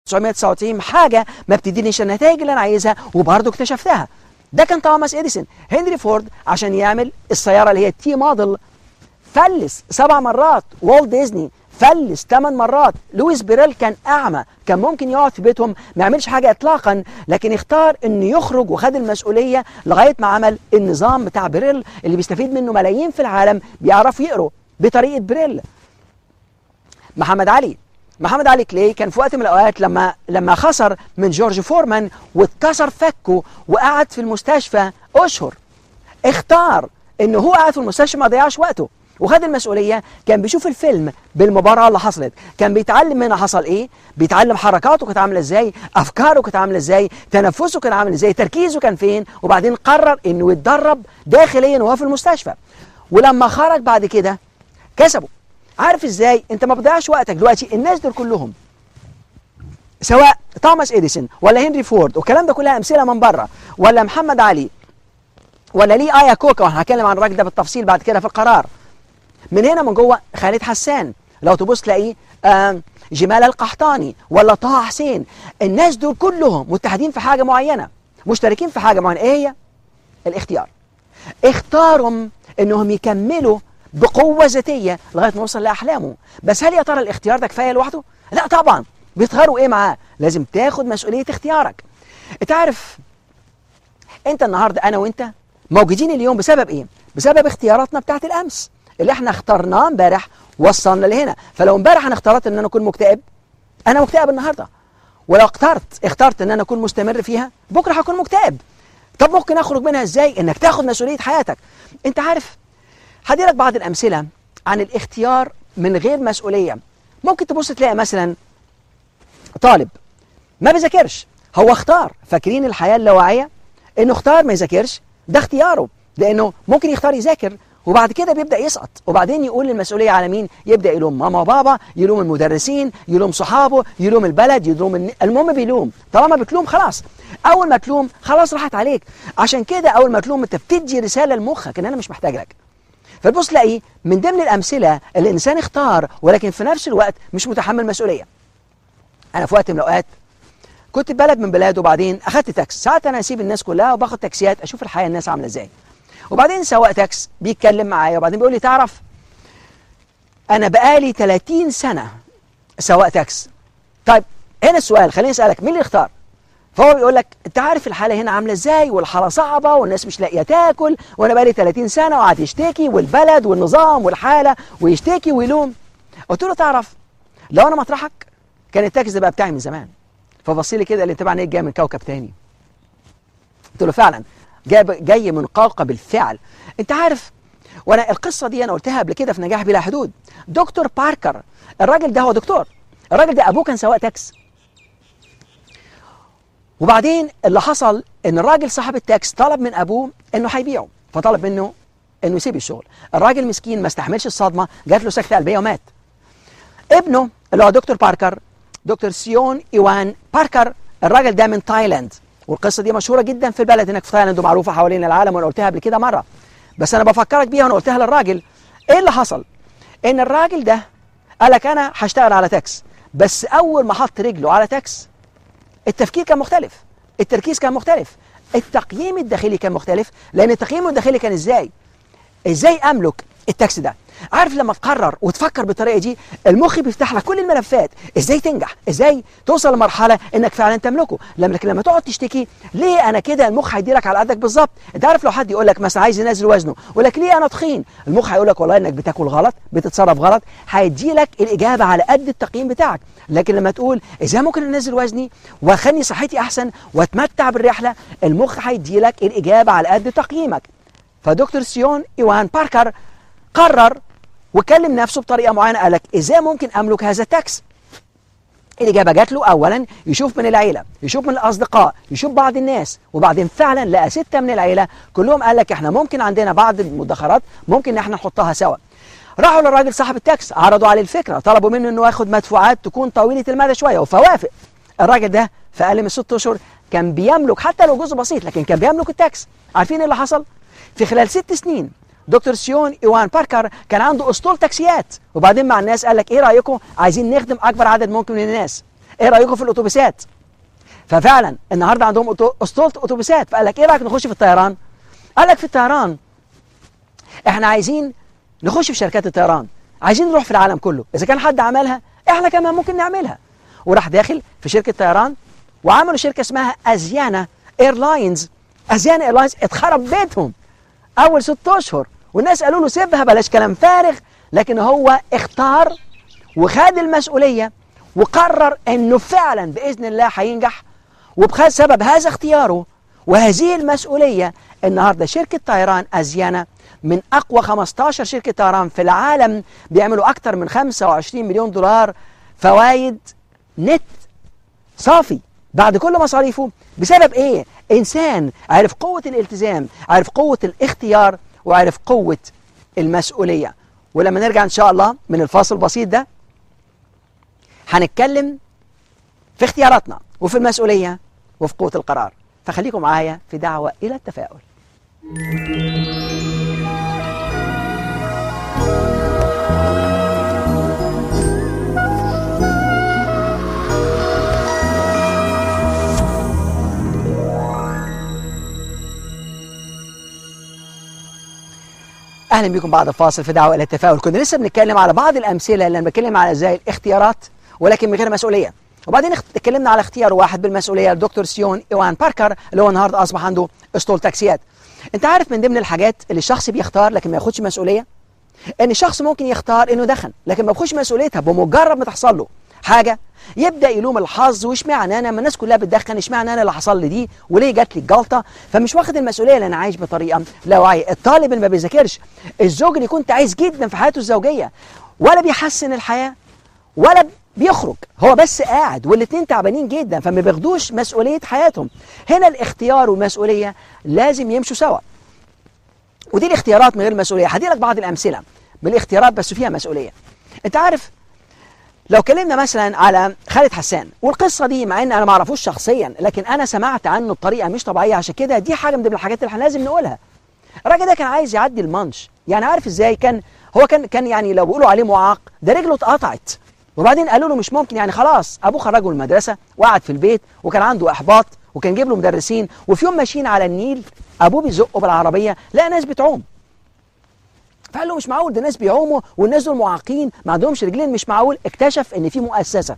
1999 حاجه ما بتدينيش النتائج اللي انا عايزها وبرضه اكتشفتها ده كان توماس اديسون هنري فورد عشان يعمل السياره اللي هي التي موديل فلس سبع مرات والت ديزني فلس ثمان مرات لويس بيريل كان اعمى كان ممكن يقعد في بيتهم ما يعملش حاجه اطلاقا لكن اختار انه يخرج وخد المسؤوليه لغايه ما عمل النظام بتاع بيريل اللي بيستفيد منه ملايين في العالم بيعرفوا يقروا بطريقه بيريل محمد علي محمد علي كلاي كان في وقت من الاوقات لما لما خسر من جورج فورمان واتكسر فكه وقعد في المستشفى اشهر اختار انه هو قاعد في المستشفى ما ضيعش وقته وخد المسؤوليه كان بيشوف الفيلم بالمباراه اللي حصلت كان بيتعلم منها حصل ايه بيتعلم حركاته كانت عامله ازاي افكاره كانت عامله ازاي تنفسه كان عامل ازاي تركيزه كان فين وبعدين قرر انه يتدرب داخليا وهو في المستشفى ولما خرج بعد كده كسبه عارف ازاي انت ما بتضيعش وقتك دلوقتي الناس دول كلهم سواء توماس اديسون ولا هنري فورد والكلام ده كلها امثله من بره ولا محمد علي ولا لي ايا كوكا وانا هتكلم عن الراجل ده بالتفصيل بعد كده في القرار من هنا من جوه خالد حسان لو تبص تلاقيه آه جمال القحطاني ولا طه حسين الناس دول كلهم متحدين في حاجه معينه مشتركين في حاجه معينه ايه هي الاختيار اختاروا انهم يكملوا بقوة ذاتية لغاية ما يوصل لأحلامه بس هل يا ترى الاختيار ده كفاية لوحده؟ لا طبعا بيتغيروا ايه معاه؟ لازم تاخد مسؤولية اختيارك انت عارف انت النهاردة انا وانت موجودين اليوم بسبب ايه؟ بسبب اختياراتنا بتاعت الامس اللي احنا اخترناه امبارح وصلنا لهنا فلو امبارح انا اخترت ان انا اكون مكتئب انا مكتئب النهارده ولو اخترت اخترت ان انا اكون مستمر فيها بكره هكون مكتئب طب ممكن اخرج منها ازاي انك تاخد مسؤوليه حياتك انت عارف هدي لك بعض الامثله عن الاختيار من غير مسؤوليه ممكن تبص تلاقي مثلا طالب ما بيذاكرش هو اختار فاكرين الحياه اللاواعيه انه اختار ما يذاكرش ده اختياره لانه ممكن يختار يذاكر وبعد كده بيبدا يسقط وبعدين يقول المسؤوليه على مين يبدا يلوم ماما وبابا يلوم المدرسين يلوم صحابه يلوم البلد يلوم الن... المهم بيلوم طالما بتلوم خلاص اول ما تلوم خلاص راحت عليك عشان كده اول ما تلوم انت بتدي رساله لمخك ان انا مش محتاج لك فتبص تلاقي من ضمن الامثله اللي الانسان اختار ولكن في نفس الوقت مش متحمل مسؤوليه انا في وقت من الاوقات كنت في بلد من بلاد وبعدين اخدت تاكس ساعات انا اسيب الناس كلها وباخد تاكسيات اشوف الحياه الناس عامله ازاي وبعدين سواق تاكس بيتكلم معايا وبعدين بيقول لي تعرف انا بقالي 30 سنه سواق تاكس طيب هنا السؤال خليني اسالك مين اللي اختار فهو بيقول لك انت عارف الحاله هنا عامله ازاي والحاله صعبه والناس مش لاقيه تاكل وانا بقالي 30 سنه وقعد يشتكي والبلد والنظام والحاله ويشتكي ويلوم قلت له تعرف لو انا مطرحك كان التاكس ده بقى بتاعي من زمان فبص لي كده قال لي انت معنى جاي من كوكب تاني قلت له فعلا جاي جاي من قوقب بالفعل انت عارف وانا القصه دي انا قلتها قبل كده في نجاح بلا حدود دكتور باركر الراجل ده هو دكتور الراجل ده ابوه كان سواق تاكس وبعدين اللي حصل ان الراجل صاحب التاكس طلب من ابوه انه هيبيعه فطلب منه انه يسيب الشغل الراجل مسكين ما استحملش الصدمه جات له سكته قلبيه ومات ابنه اللي هو دكتور باركر دكتور سيون ايوان باركر الراجل ده من تايلاند والقصه دي مشهوره جدا في البلد هناك في تايلاند ومعروفه حوالين العالم وانا قلتها قبل كده مره بس انا بفكرك بيها وانا قلتها للراجل ايه اللي حصل ان الراجل ده قال لك انا هشتغل على تاكس بس اول ما حط رجله على تاكس التفكير كان مختلف التركيز كان مختلف التقييم الداخلي كان مختلف لان التقييم الداخلي كان ازاي ازاي املك التاكسي ده عارف لما تقرر وتفكر بالطريقه دي المخ بيفتح لك كل الملفات ازاي تنجح ازاي توصل لمرحله انك فعلا تملكه لما لكن لما تقعد تشتكي ليه انا كده المخ هيديلك على قدك بالظبط انت عارف لو حد يقول لك مثلا عايز ينزل وزنه يقول لك ليه انا تخين المخ هيقول لك والله انك بتاكل غلط بتتصرف غلط هيديلك الاجابه على قد التقييم بتاعك لكن لما تقول ازاي ممكن انزل وزني واخلي صحتي احسن واتمتع بالرحله المخ هيديلك الاجابه على قد تقييمك فدكتور سيون ايوان باركر قرر وكلم نفسه بطريقه معينه قال لك ازاي ممكن املك هذا التاكس الاجابه جات له اولا يشوف من العيله يشوف من الاصدقاء يشوف بعض الناس وبعدين فعلا لقى سته من العيله كلهم قال لك احنا ممكن عندنا بعض المدخرات ممكن ان احنا نحطها سوا راحوا للراجل صاحب التاكس عرضوا عليه الفكره طلبوا منه انه ياخد مدفوعات تكون طويله المدى شويه فوافق الراجل ده في اقل من ست اشهر كان بيملك حتى لو جزء بسيط لكن كان بيملك التاكس عارفين ايه اللي حصل في خلال ست سنين دكتور سيون ايوان باركر كان عنده اسطول تاكسيات وبعدين مع الناس قال لك ايه رايكم عايزين نخدم اكبر عدد ممكن من الناس ايه رايكم في الاتوبيسات ففعلا النهارده عندهم أتو- اسطوله اتوبيسات فقال لك ايه رايك نخش في الطيران قال لك في الطيران احنا عايزين نخش في شركات الطيران عايزين نروح في العالم كله اذا كان حد عملها احنا كمان ممكن نعملها وراح داخل في شركه طيران وعملوا شركه اسمها ازيانا ايرلاينز ازيانا ايرلاينز اتخرب بيتهم اول ست اشهر والناس قالوا له سيبها بلاش كلام فارغ لكن هو اختار وخد المسؤوليه وقرر انه فعلا باذن الله هينجح وبسبب هذا اختياره وهذه المسؤوليه النهارده شركه طيران ازيانا من اقوى 15 شركه طيران في العالم بيعملوا اكثر من 25 مليون دولار فوائد نت صافي بعد كل مصاريفه بسبب ايه انسان عرف قوة الالتزام عرف قوة الاختيار وعرف قوة المسؤولية ولما نرجع ان شاء الله من الفاصل البسيط ده هنتكلم في اختياراتنا وفي المسؤولية وفي قوة القرار فخليكم معايا في دعوة إلى التفاؤل اهلا بكم بعد الفاصل في دعوه الى التفاؤل كنا لسه بنتكلم على بعض الامثله اللي انا بتكلم على ازاي الاختيارات ولكن من غير مسؤوليه وبعدين اخت- اتكلمنا على اختيار واحد بالمسؤوليه الدكتور سيون ايوان باركر اللي هو النهارده اصبح عنده اسطول تاكسيات انت عارف من ضمن الحاجات اللي الشخص بيختار لكن ما ياخدش مسؤوليه ان الشخص ممكن يختار انه دخن لكن ما بياخدش مسؤوليتها بمجرد ما تحصل له حاجه يبدا يلوم الحظ واشمعنى انا ما الناس كلها بتدخن اشمعنى انا اللي حصل لي دي وليه جات لي الجلطه فمش واخد المسؤوليه لان عايش بطريقه لا واعيه الطالب اللي ما بيذاكرش الزوج اللي يكون تعيس جدا في حياته الزوجيه ولا بيحسن الحياه ولا بيخرج هو بس قاعد والاثنين تعبانين جدا فما بياخدوش مسؤوليه حياتهم هنا الاختيار والمسؤوليه لازم يمشوا سوا ودي الاختيارات من غير مسؤوليه هدي لك بعض الامثله بالاختيارات بس فيها مسؤوليه انت عارف لو كلمنا مثلا على خالد حسان والقصه دي مع ان انا ما اعرفوش شخصيا لكن انا سمعت عنه بطريقه مش طبيعيه عشان كده دي حاجه من ضمن الحاجات اللي احنا لازم نقولها الراجل ده كان عايز يعدي المانش يعني عارف ازاي كان هو كان كان يعني لو بيقولوا عليه معاق ده رجله اتقطعت وبعدين قالوا له مش ممكن يعني خلاص ابوه خرجه من المدرسه وقعد في البيت وكان عنده احباط وكان جايب له مدرسين وفي يوم ماشيين على النيل ابوه بيزقه بالعربيه لقى ناس بتعوم فقال له مش معقول ده ناس بيعوموا والناس دول معاقين ما عندهمش رجلين مش معقول اكتشف ان في مؤسسه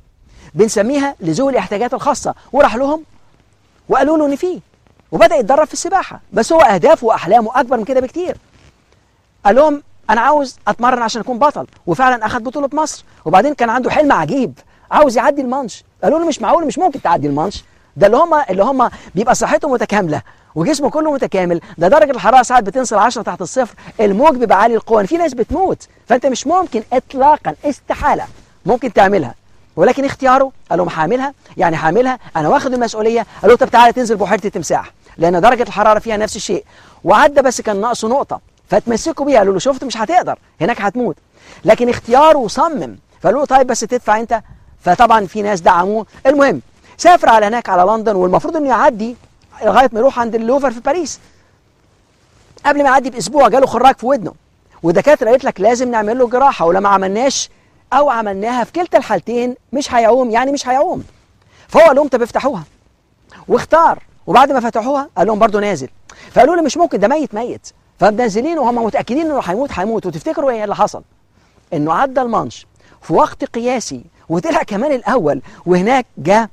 بنسميها لذوي الاحتياجات الخاصه وراح لهم وقالوا له ان في وبدا يتدرب في السباحه بس هو اهدافه واحلامه اكبر من كده بكتير قال لهم انا عاوز اتمرن عشان اكون بطل وفعلا اخذ بطوله مصر وبعدين كان عنده حلم عجيب عاوز يعدي المانش قالوا له مش معقول مش ممكن تعدي المانش ده اللي هم اللي هم بيبقى صحته متكامله وجسمه كله متكامل ده درجه الحراره ساعات بتنزل 10 تحت الصفر الموج بيبقى عالي القوه في ناس بتموت فانت مش ممكن اطلاقا استحاله ممكن تعملها ولكن اختياره قال لهم هعملها يعني هعملها انا واخد المسؤوليه قال له طب تعالى تنزل بحيره التمساح لان درجه الحراره فيها نفس الشيء وعدى بس كان ناقصه نقطه فتمسكوا بيها قالوا له شفت مش هتقدر هناك هتموت لكن اختياره صمم فقالوا له طيب بس تدفع انت فطبعا في ناس دعموه المهم سافر على هناك على لندن والمفروض انه يعدي لغايه ما يروح عند اللوفر في باريس قبل ما يعدي باسبوع جاله خراج في ودنه والدكاتره قالت لك لازم نعمل له جراحه ولما عملناش او عملناها في كلتا الحالتين مش هيعوم يعني مش هيعوم فهو قال لهم طب افتحوها واختار وبعد ما فتحوها قال لهم برضه نازل فقالوا له مش ممكن ده ميت ميت فمنزلين وهم متاكدين انه هيموت هيموت وتفتكروا ايه اللي حصل؟ انه عدى المانش في وقت قياسي وطلع كمان الاول وهناك جاء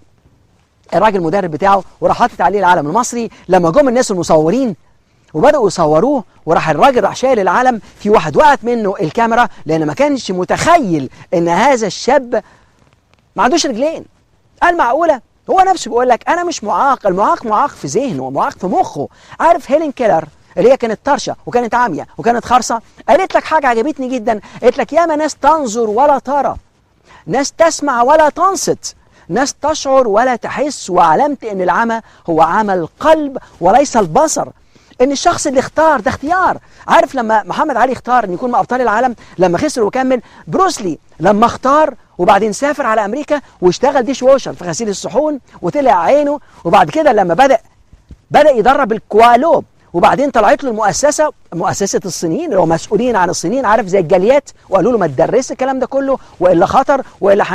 الراجل المدرب بتاعه وراح حاطط عليه العلم المصري لما جم الناس المصورين وبداوا يصوروه وراح الراجل راح شايل العلم في واحد وقعت منه الكاميرا لان ما كانش متخيل ان هذا الشاب ما عندوش رجلين قال معقوله هو نفسه بيقول لك انا مش معاق المعاق معاق في ذهنه معاق في مخه عارف هيلين كيلر اللي هي كانت طرشه وكانت عاميه وكانت خرصه قالت لك حاجه عجبتني جدا قالت لك ياما ناس تنظر ولا ترى ناس تسمع ولا تنصت ناس تشعر ولا تحس وعلمت ان العمى هو عمى القلب وليس البصر ان الشخص اللي اختار ده اختيار عارف لما محمد علي اختار ان يكون من ابطال العالم لما خسر وكمل بروسلي لما اختار وبعدين سافر على امريكا واشتغل ديش ووشر في غسيل الصحون وطلع عينه وبعد كده لما بدا بدا يدرب الكوالوب وبعدين طلعت له المؤسسه مؤسسه الصينيين اللي هو مسؤولين عن الصينيين عارف زي الجاليات وقالوا له ما تدرس الكلام ده كله والا خطر والا هن...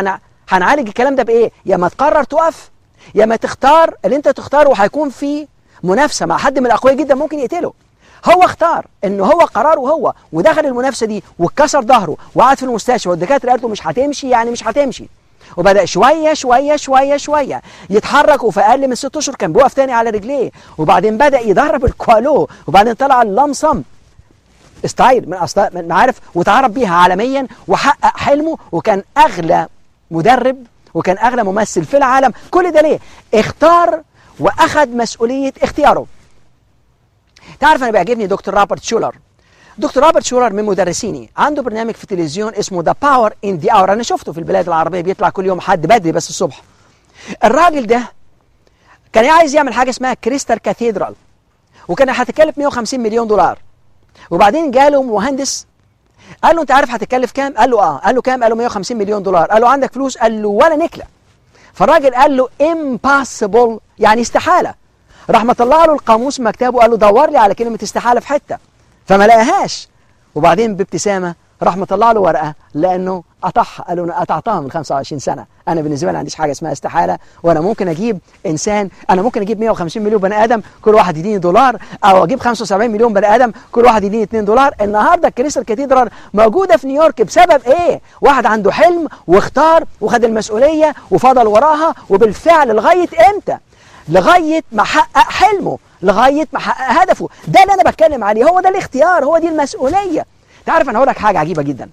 هنعالج الكلام ده بايه يا ما تقرر تقف يا ما تختار اللي انت تختاره وهيكون في منافسه مع حد من الاقوياء جدا ممكن يقتله هو اختار انه هو قراره هو ودخل المنافسه دي واتكسر ظهره وقعد في المستشفى والدكاتره قالت له مش هتمشي يعني مش هتمشي وبدا شويه شويه شويه شويه يتحرك وفي اقل من ست اشهر كان بيقف تاني على رجليه وبعدين بدا يدرب الكوالو وبعدين طلع اللمصم ستايل من أصلا من عارف وتعرف بيها عالميا وحقق حلمه وكان اغلى مدرب وكان اغلى ممثل في العالم كل ده ليه اختار واخذ مسؤوليه اختياره تعرف انا بيعجبني دكتور روبرت شولر دكتور روبرت شولر من مدرسيني عنده برنامج في التلفزيون اسمه ذا باور ان ذا اور انا شفته في البلاد العربيه بيطلع كل يوم حد بدري بس الصبح الراجل ده كان عايز يعمل حاجه اسمها كريستال كاثيدرال وكان هتكلف 150 مليون دولار وبعدين جاله مهندس قال له انت عارف هتكلف كام قال له اه قال له كام قال له 150 مليون دولار قال له عندك فلوس قال له ولا نكله فالراجل قال له impossible يعني استحاله راح مطلع له القاموس مكتبه قال له دور لي على كلمه استحاله في حته فما لقاهاش وبعدين بابتسامه راح مطلع له ورقه لانه قطعها قال له انا قطعتها من 25 سنه انا بالنسبه لي ما عنديش حاجه اسمها استحاله وانا ممكن اجيب انسان انا ممكن اجيب 150 مليون بني ادم كل واحد يديني دولار او اجيب 75 مليون بني ادم كل واحد يديني 2 دولار النهارده الكنيسه الكاتيدرال موجوده في نيويورك بسبب ايه واحد عنده حلم واختار وخد المسؤوليه وفضل وراها وبالفعل لغايه امتى لغايه ما حقق حلمه لغايه ما حقق هدفه ده اللي انا بتكلم عليه هو ده الاختيار هو دي المسؤوليه تعرف انا هقول لك حاجه عجيبه جدا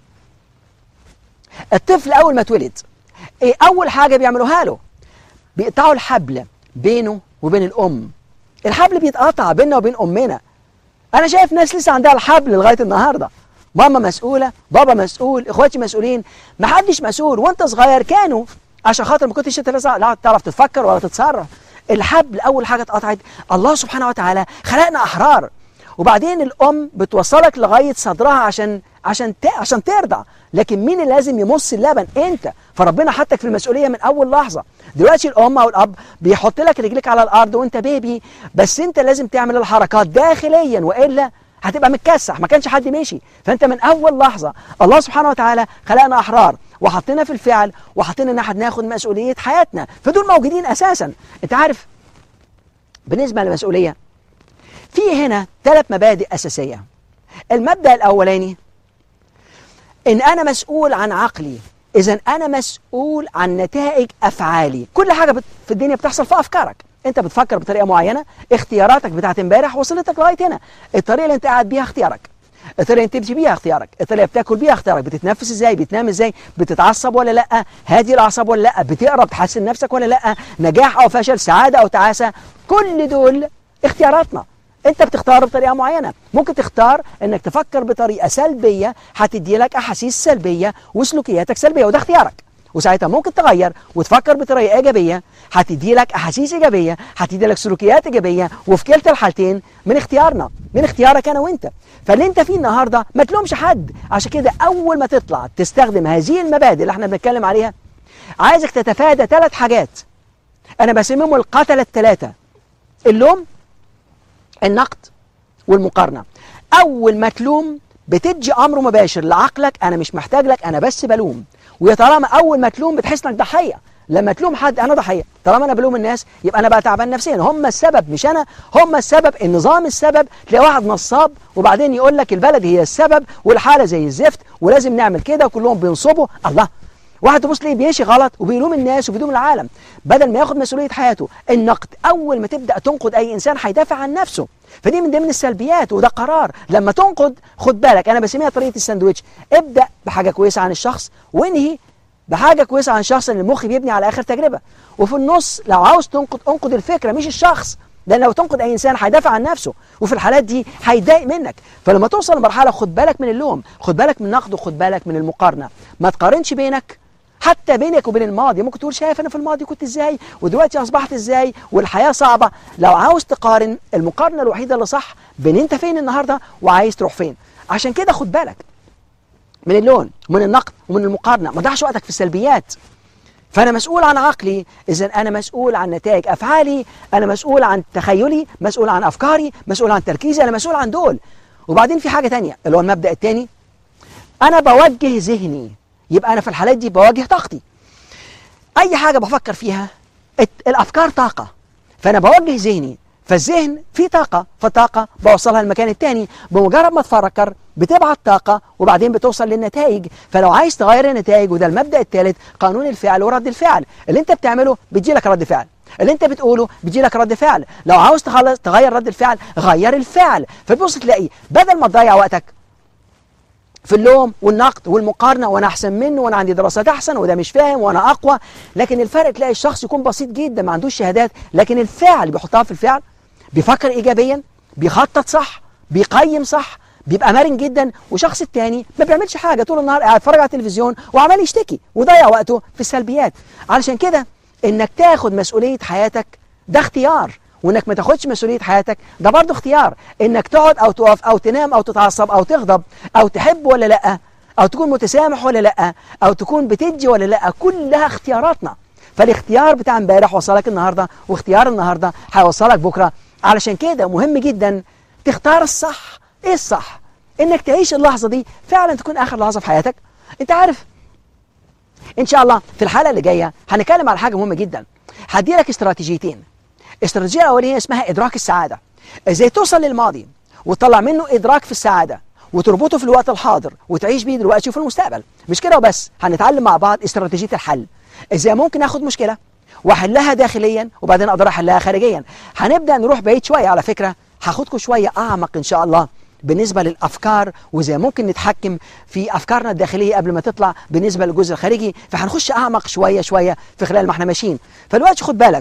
الطفل اول ما اتولد ايه اول حاجه بيعملوها له بيقطعوا الحبل بينه وبين الام الحبل بيتقطع بيننا وبين امنا انا شايف ناس لسه عندها الحبل لغايه النهارده ماما مسؤوله بابا مسؤول اخواتي مسؤولين ما حدش مسؤول وانت صغير كانوا عشان خاطر ما كنتش انت لا تعرف تفكر ولا تتصرف الحبل اول حاجه اتقطعت الله سبحانه وتعالى خلقنا احرار وبعدين الام بتوصلك لغايه صدرها عشان عشان عشان ترضع لكن مين اللي لازم يمص اللبن انت فربنا حطك في المسؤوليه من اول لحظه دلوقتي الام او الاب بيحط لك رجليك على الارض وانت بيبي بس انت لازم تعمل الحركات داخليا والا هتبقى متكسح ما كانش حد ماشي فانت من اول لحظه الله سبحانه وتعالى خلقنا احرار وحطينا في الفعل وحطينا ان احنا ناخد مسؤوليه حياتنا فدول موجودين اساسا انت عارف بالنسبه للمسؤوليه في هنا ثلاث مبادئ اساسيه المبدا الاولاني ان انا مسؤول عن عقلي اذا انا مسؤول عن نتائج افعالي كل حاجه في الدنيا بتحصل في افكارك انت بتفكر بطريقه معينه اختياراتك بتاعت امبارح وصلتك لغايه هنا الطريقه اللي انت قاعد بيها اختيارك الطريقه اللي انت بتمشي بيها اختيارك الطريقه اللي بتاكل بيها اختيارك بتتنفس ازاي بتنام ازاي بتتعصب ولا لا هادي الاعصاب ولا لا بتقرا بتحسن نفسك ولا لا نجاح او فشل سعاده او تعاسه كل دول اختياراتنا انت بتختار بطريقه معينه ممكن تختار انك تفكر بطريقه سلبيه هتدي لك احاسيس سلبيه وسلوكياتك سلبيه وده اختيارك وساعتها ممكن تغير وتفكر بطريقه ايجابيه هتدي لك احاسيس ايجابيه هتدي لك سلوكيات ايجابيه وفي كلتا الحالتين من اختيارنا من اختيارك انا وانت فاللي انت فيه النهارده ما تلومش حد عشان كده اول ما تطلع تستخدم هذه المبادئ اللي احنا بنتكلم عليها عايزك تتفادى ثلاث حاجات انا بسميهم القتله الثلاثه اللوم النقد والمقارنه اول ما تلوم بتدي امر مباشر لعقلك انا مش محتاج لك انا بس بلوم ويا طالما اول ما تلوم بتحس انك ضحيه لما تلوم حد انا ضحيه طالما انا بلوم الناس يبقى انا بقى تعبان نفسيا هم السبب مش انا هم السبب النظام السبب تلاقي واحد نصاب وبعدين يقول لك البلد هي السبب والحاله زي الزفت ولازم نعمل كده وكلهم بينصبوا الله واحد تبص ليه بيمشي غلط وبيلوم الناس وبيلوم العالم بدل ما ياخد مسؤوليه حياته النقد اول ما تبدا تنقد اي انسان هيدافع عن نفسه فدي من ضمن السلبيات وده قرار لما تنقد خد بالك انا بسميها طريقه الساندوتش ابدا بحاجه كويسه عن الشخص وانهي بحاجه كويسه عن الشخص اللي المخ بيبني على اخر تجربه وفي النص لو عاوز تنقد انقد الفكره مش الشخص لان لو تنقد اي انسان هيدافع عن نفسه وفي الحالات دي هيتضايق منك فلما توصل لمرحله خد بالك من اللوم خد بالك من النقد وخد بالك من المقارنه ما تقارنش بينك حتى بينك وبين الماضي ممكن تقول شايف انا في الماضي كنت ازاي ودلوقتي اصبحت ازاي والحياه صعبه لو عاوز تقارن المقارنه الوحيده اللي صح بين انت فين النهارده وعايز تروح فين عشان كده خد بالك من اللون ومن النقد ومن المقارنه ما تضيعش وقتك في السلبيات فانا مسؤول عن عقلي اذا انا مسؤول عن نتائج افعالي انا مسؤول عن تخيلي مسؤول عن افكاري مسؤول عن تركيزي انا مسؤول عن دول وبعدين في حاجه تانية اللي هو المبدا الثاني انا بوجه ذهني يبقى انا في الحالات دي بواجه طاقتي اي حاجه بفكر فيها الت- الافكار طاقه فانا بوجه ذهني فالذهن فيه طاقه فالطاقه بوصلها للمكان التاني بمجرد ما تفكر بتبعت طاقه وبعدين بتوصل للنتائج فلو عايز تغير النتائج وده المبدا الثالث قانون الفعل ورد الفعل اللي انت بتعمله بيجي لك رد فعل اللي انت بتقوله بيجي لك رد فعل لو عاوز تخلص تغير رد الفعل غير الفعل فتبص تلاقي بدل ما تضيع وقتك في اللوم والنقد والمقارنه وانا احسن منه وانا عندي دراسات احسن وده مش فاهم وانا اقوى لكن الفرق تلاقي الشخص يكون بسيط جدا ما عندوش شهادات لكن الفعل بيحطها في الفعل بيفكر ايجابيا بيخطط صح بيقيم صح بيبقى مرن جدا وشخص التاني ما بيعملش حاجه طول النهار قاعد يتفرج على التلفزيون وعمال يشتكي ويضيع وقته في السلبيات علشان كده انك تاخد مسؤوليه حياتك ده اختيار وانك ما تاخدش مسؤوليه حياتك ده برضه اختيار انك تقعد او تقف او تنام او تتعصب او تغضب او تحب ولا لا او تكون متسامح ولا لا او تكون بتدي ولا لا كلها اختياراتنا فالاختيار بتاع امبارح وصلك النهارده واختيار النهارده هيوصلك بكره علشان كده مهم جدا تختار الصح ايه الصح انك تعيش اللحظه دي فعلا تكون اخر لحظه في حياتك انت عارف ان شاء الله في الحلقه اللي جايه هنتكلم على حاجه مهمه جدا هدي لك استراتيجيتين الاستراتيجيه الاولانيه اسمها ادراك السعاده ازاي توصل للماضي وتطلع منه ادراك في السعاده وتربطه في الوقت الحاضر وتعيش بيه دلوقتي وفي المستقبل مش كده وبس هنتعلم مع بعض استراتيجيه الحل ازاي ممكن اخد مشكله واحلها داخليا وبعدين اقدر احلها خارجيا هنبدا نروح بعيد شويه على فكره هاخدكم شويه اعمق ان شاء الله بالنسبه للافكار وازاي ممكن نتحكم في افكارنا الداخليه قبل ما تطلع بالنسبه للجزء الخارجي فهنخش اعمق شويه شويه في خلال ما احنا ماشيين فالوقت خد بالك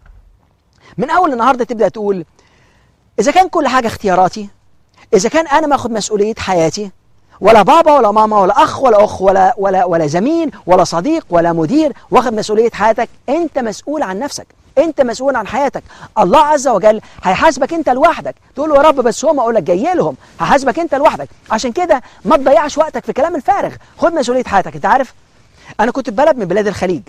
من اول النهارده تبدا تقول اذا كان كل حاجه اختياراتي اذا كان انا ما اخد مسؤوليه حياتي ولا بابا ولا ماما ولا اخ ولا اخ ولا ولا ولا زميل ولا صديق ولا مدير واخد مسؤوليه حياتك انت مسؤول عن نفسك انت مسؤول عن حياتك الله عز وجل هيحاسبك انت لوحدك تقول له يا رب بس هم اقول لك جاي لهم هحاسبك انت لوحدك عشان كده ما تضيعش وقتك في كلام الفارغ خد مسؤوليه حياتك انت عارف انا كنت في بلد من بلاد الخليج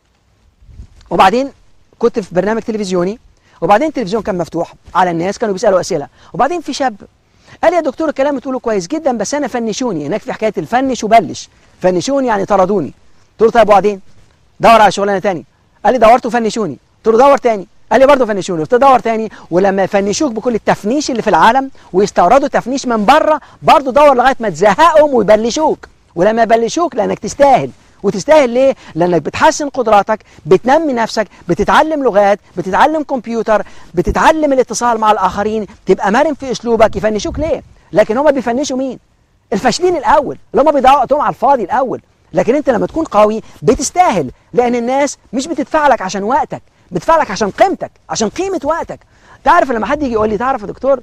وبعدين كنت في برنامج تلفزيوني وبعدين التلفزيون كان مفتوح على الناس كانوا بيسالوا اسئله وبعدين في شاب قال يا دكتور الكلام بتقوله كويس جدا بس انا فنشوني هناك في حكايه الفنش وبلش فنشوني يعني طردوني قلت له طيب وبعدين دور على شغلانه تاني قال لي دورت وفنشوني قلت له دور تاني قال لي برضه فنشوني قلت له دور تاني ولما يفنشوك بكل التفنيش اللي في العالم ويستوردوا تفنيش من بره برضه دور لغايه ما تزهقهم ويبلشوك ولما يبلشوك لانك تستاهل وتستاهل ليه؟ لانك بتحسن قدراتك، بتنمي نفسك، بتتعلم لغات، بتتعلم كمبيوتر، بتتعلم الاتصال مع الاخرين، تبقى مرن في اسلوبك، يفنشوك ليه؟ لكن هم بيفنشوا مين؟ الفاشلين الاول، اللي هم بيضيعوا وقتهم على الفاضي الاول، لكن انت لما تكون قوي بتستاهل، لان الناس مش بتدفع لك عشان وقتك، بتدفع لك عشان قيمتك، عشان قيمه وقتك. تعرف لما حد يجي يقول لي تعرف يا دكتور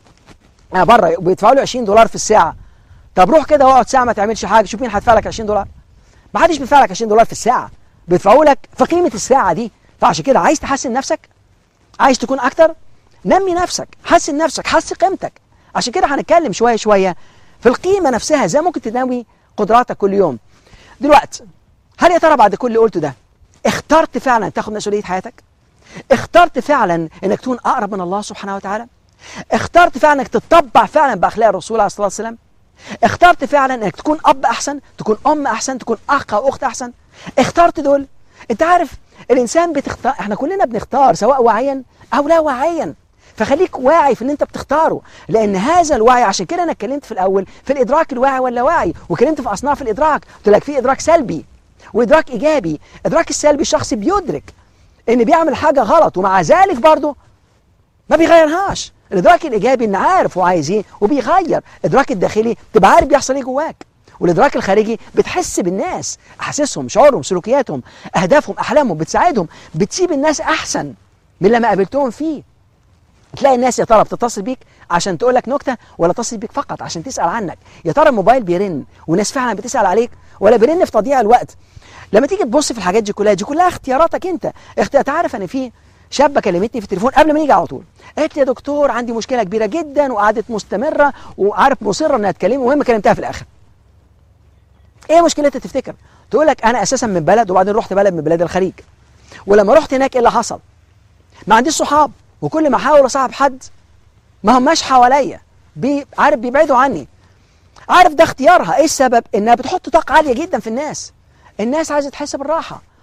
انا بره بيدفعوا له 20 دولار في الساعه طب روح كده واقعد ساعه ما تعملش حاجه شوف مين هيدفع لك 20 دولار ما حدش بيدفع لك 20 دولار في الساعه بيدفعوا لك في قيمه الساعه دي فعشان كده عايز تحسن نفسك عايز تكون اكتر نمي نفسك حسن نفسك حسن قيمتك عشان كده هنتكلم شويه شويه في القيمه نفسها ازاي ممكن تنمي قدراتك كل يوم دلوقتي هل يا ترى بعد كل اللي قلته ده اخترت فعلا تاخد مسؤوليه حياتك اخترت فعلا انك تكون اقرب من الله سبحانه وتعالى اخترت فعلا انك تتطبع فعلا باخلاق الرسول عليه الصلاه والسلام اخترت فعلا انك تكون اب احسن تكون ام احسن تكون اخ او اخت احسن اخترت دول انت عارف الانسان بتختار احنا كلنا بنختار سواء واعيا او لا واعيا فخليك واعي في اللي انت بتختاره لان هذا الوعي عشان كده انا اتكلمت في الاول في الادراك الواعي ولا واعي وكلمت في اصناف الادراك قلت لك في ادراك سلبي وادراك ايجابي ادراك السلبي الشخص بيدرك ان بيعمل حاجه غلط ومع ذلك برضه ما بيغيرهاش الادراك الايجابي ان عارف هو عايز ايه وبيغير الادراك الداخلي تبقى عارف بيحصل ايه جواك والادراك الخارجي بتحس بالناس احاسيسهم شعورهم سلوكياتهم اهدافهم احلامهم بتساعدهم بتسيب الناس احسن من لما قابلتهم فيه تلاقي الناس يا ترى بتتصل بيك عشان تقول لك نكته ولا تتصل بيك فقط عشان تسال عنك يا ترى الموبايل بيرن والناس فعلا بتسال عليك ولا بيرن في تضييع الوقت لما تيجي تبص في الحاجات دي كلها دي كلها اختياراتك انت اختيار تعرف ان في شابه كلمتني في التليفون قبل ما نيجي على طول قالت لي يا دكتور عندي مشكله كبيره جدا وقعدت مستمره وعارف مصره انها تكلمني المهم كلمتها في الاخر ايه مشكلتها تفتكر تقول لك انا اساسا من بلد وبعدين رحت بلد من بلاد الخليج ولما رحت هناك ايه اللي حصل ما عنديش صحاب وكل ما احاول اصاحب حد ما هماش حواليا بي عارف بيبعدوا عني عارف ده اختيارها ايه السبب انها بتحط طاقه عاليه جدا في الناس الناس عايزه تحس بالراحه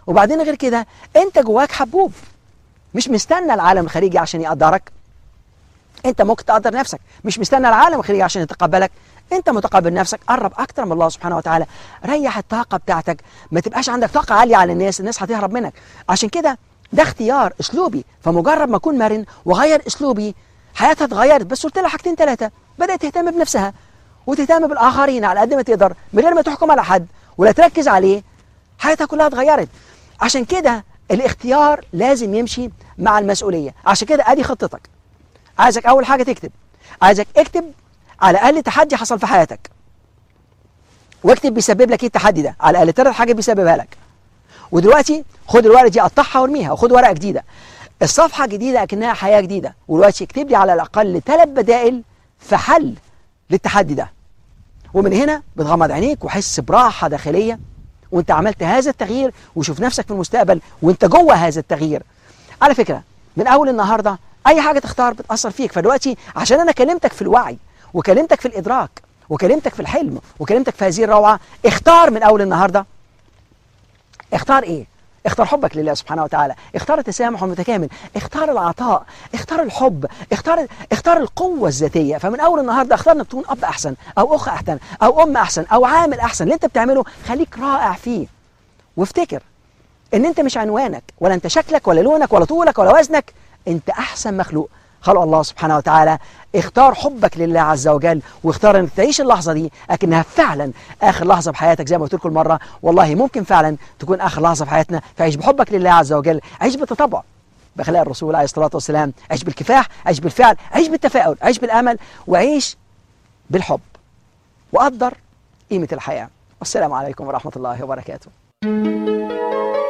وبعدين غير كده انت جواك حبوب مش مستنى العالم الخارجي عشان يقدرك انت ممكن تقدر نفسك مش مستنى العالم الخارجي عشان يتقبلك انت متقبل نفسك قرب اكتر من الله سبحانه وتعالى ريح الطاقه بتاعتك ما تبقاش عندك طاقه عاليه على الناس الناس هتهرب منك عشان كده ده اختيار اسلوبي فمجرد ما اكون مرن وغير اسلوبي حياتها اتغيرت بس قلت لها حاجتين ثلاثه بدات تهتم بنفسها وتهتم بالاخرين على قد ما تقدر من غير ما تحكم على حد ولا تركز عليه حياتها كلها اتغيرت عشان كده الاختيار لازم يمشي مع المسؤوليه عشان كده ادي خطتك عايزك اول حاجه تكتب عايزك اكتب على الاقل تحدي حصل في حياتك واكتب بيسبب لك ايه التحدي ده على الاقل ثلاث حاجات بيسببها لك ودلوقتي خد الورقه دي قطعها وارميها وخد ورقه جديده الصفحه جديده اكنها حياه جديده ودلوقتي اكتب لي على الاقل ثلاث بدائل في حل للتحدي ده ومن هنا بتغمض عينيك وحس براحه داخليه وانت عملت هذا التغيير وشوف نفسك في المستقبل وانت جوه هذا التغيير على فكره من اول النهارده اي حاجه تختار بتاثر فيك فدلوقتي عشان انا كلمتك في الوعي وكلمتك في الادراك وكلمتك في الحلم وكلمتك في هذه الروعه اختار من اول النهارده اختار ايه اختار حبك لله سبحانه وتعالى اختار التسامح المتكامل اختار العطاء اختار الحب اختار اختار القوة الذاتية فمن اول النهاردة اختار انك تكون اب احسن او اخ احسن او ام احسن او عامل احسن اللي انت بتعمله خليك رائع فيه وافتكر ان انت مش عنوانك ولا انت شكلك ولا لونك ولا طولك ولا وزنك انت احسن مخلوق خلق الله سبحانه وتعالى اختار حبك لله عز وجل واختار انك تعيش اللحظه دي لكنها فعلا اخر لحظه في حياتك زي ما قلت لكم مره والله ممكن فعلا تكون اخر لحظه في حياتنا فعيش بحبك لله عز وجل عيش بالتطبع باخلاق الرسول عليه الصلاه والسلام عيش بالكفاح عيش بالفعل عيش بالتفاؤل عيش بالامل وعيش بالحب وقدر قيمه الحياه والسلام عليكم ورحمه الله وبركاته